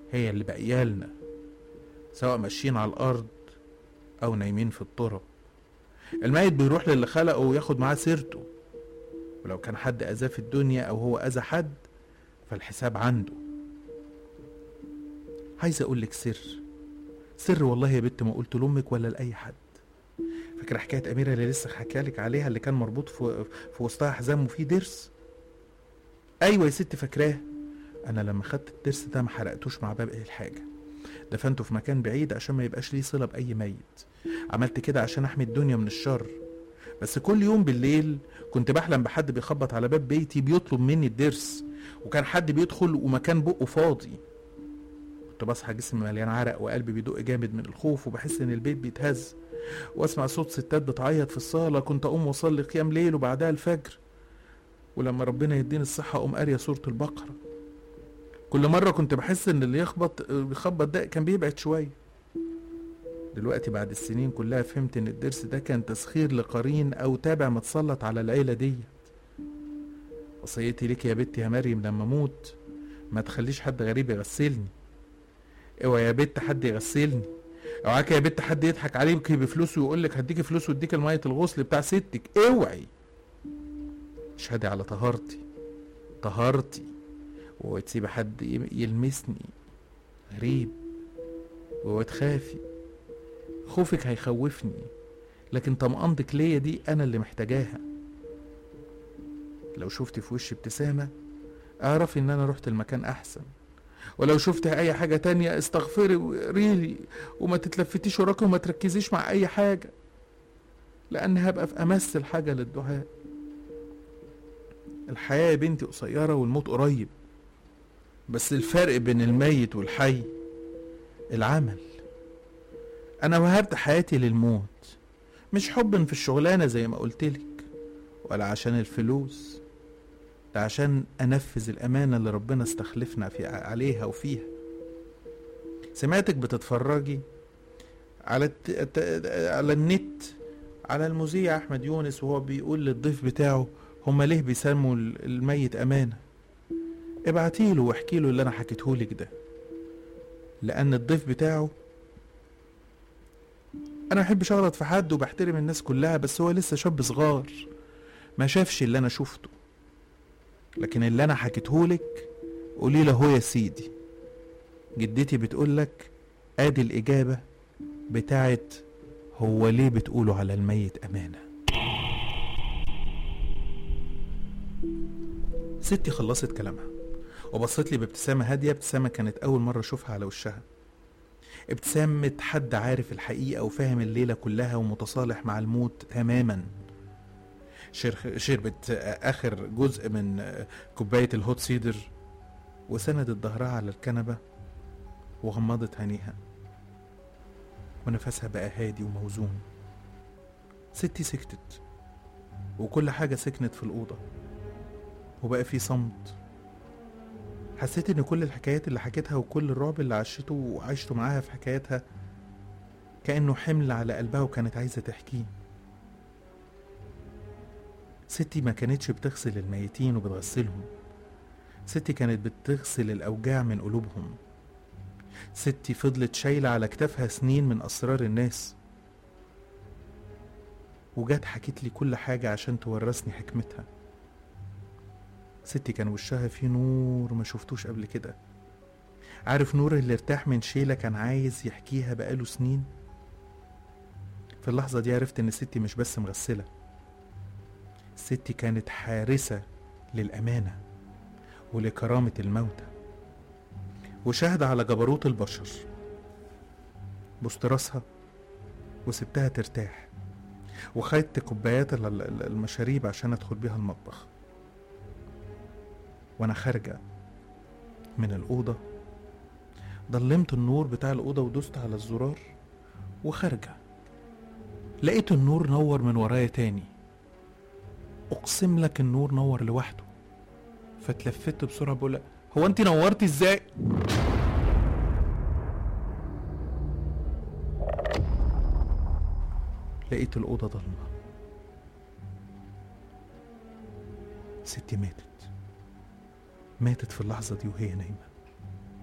هي اللي بقيالنا سواء ماشيين على الأرض أو نايمين في التراب الميت بيروح للي خلقه وياخد معاه سيرته ولو كان حد أذاه في الدنيا أو هو أذى حد فالحساب عنده عايز أقولك سر سر والله يا بنت ما قلت لأمك ولا لأي حد فاكرة حكاية أميرة اللي لسه حكالك عليها اللي كان مربوط في, في وسطها حزام وفيه ضرس أيوة يا ست فاكراه أنا لما خدت الضرس ده ما حرقتوش مع باب الحاجة دفنته في مكان بعيد عشان ما يبقاش ليه صلة بأي ميت عملت كده عشان أحمي الدنيا من الشر بس كل يوم بالليل كنت بحلم بحد بيخبط على باب بيتي بيطلب مني الضرس وكان حد بيدخل ومكان بقه فاضي كنت بصحى جسمي مليان عرق وقلبي بيدق جامد من الخوف وبحس ان البيت بيتهز واسمع صوت ستات بتعيط في الصالة كنت اقوم واصلي قيام ليل وبعدها الفجر ولما ربنا يديني الصحة اقوم قارية سورة البقرة كل مرة كنت بحس ان اللي يخبط بيخبط ده كان بيبعد شوية دلوقتي بعد السنين كلها فهمت ان الدرس ده كان تسخير لقرين او تابع متسلط على العيلة ديت وصيتي ليك يا بنتي يا مريم لما اموت ما تخليش حد غريب يغسلني اوعى يا بنت حد يغسلني اوعاك يا بنت حد يضحك عليك بفلوس ويقول لك هديكي فلوس واديك الميه الغسل بتاع ستك اوعي اشهدي على طهارتي طهارتي وتسيب حد يلمسني غريب وتخافي خوفك هيخوفني لكن طمأنتك ليا دي انا اللي محتاجاها لو شفتي في وشي ابتسامة اعرفي ان انا رحت المكان احسن ولو شفت اي حاجة تانية استغفري وقريلي وما تتلفتيش وراكي وما تركزيش مع اي حاجة لان هبقى في امس الحاجة للدعاء الحياة يا بنتي قصيرة والموت قريب بس الفرق بين الميت والحي العمل انا وهبت حياتي للموت مش حبا في الشغلانة زي ما قلتلك ولا عشان الفلوس ده عشان انفذ الامانه اللي ربنا استخلفنا في عليها وفيها سمعتك بتتفرجي على الت... الت... على النت على المذيع احمد يونس وهو بيقول للضيف بتاعه هما ليه بيسموا الميت امانه ابعتيله واحكي له اللي انا حكيتهولك ده لان الضيف بتاعه انا محبش اغلط في حد وبحترم الناس كلها بس هو لسه شاب صغار ما شافش اللي انا شفته لكن اللي انا حكيتهولك قولي له هو يا سيدي جدتي بتقولك ادي الاجابه بتاعت هو ليه بتقولوا على الميت امانه ستي خلصت كلامها وبصت لي بابتسامه هاديه ابتسامه كانت اول مره اشوفها على وشها ابتسامه حد عارف الحقيقه وفاهم الليله كلها ومتصالح مع الموت تماما شربت اخر جزء من كوبايه الهوت سيدر وسندت ظهرها على الكنبه وغمضت عينيها ونفسها بقى هادي وموزون ستي سكتت وكل حاجه سكنت في الاوضه وبقى في صمت حسيت ان كل الحكايات اللي حكيتها وكل الرعب اللي عشته وعشته معاها في حكاياتها كانه حمل على قلبها وكانت عايزه تحكيه ستي ما كانتش بتغسل الميتين وبتغسلهم ستي كانت بتغسل الأوجاع من قلوبهم ستي فضلت شايلة على كتافها سنين من أسرار الناس وجات حكيت لي كل حاجة عشان تورثني حكمتها ستي كان وشها فيه نور ما شفتوش قبل كده عارف نور اللي ارتاح من شيلة كان عايز يحكيها بقاله سنين في اللحظة دي عرفت إن ستي مش بس مغسلة ستي كانت حارسة للأمانة ولكرامة الموتى وشاهدة على جبروت البشر بوست راسها وسبتها ترتاح وخدت كوبايات المشاريب عشان ادخل بيها المطبخ وانا خارجة من الأوضة ضلمت النور بتاع الأوضة ودوست على الزرار وخارجة لقيت النور نور من ورايا تاني اقسم لك النور نور لوحده فاتلفت بسرعه بقول هو انت نورتي ازاي لقيت الاوضه ضلمه ستي ماتت ماتت في اللحظه دي وهي نايمه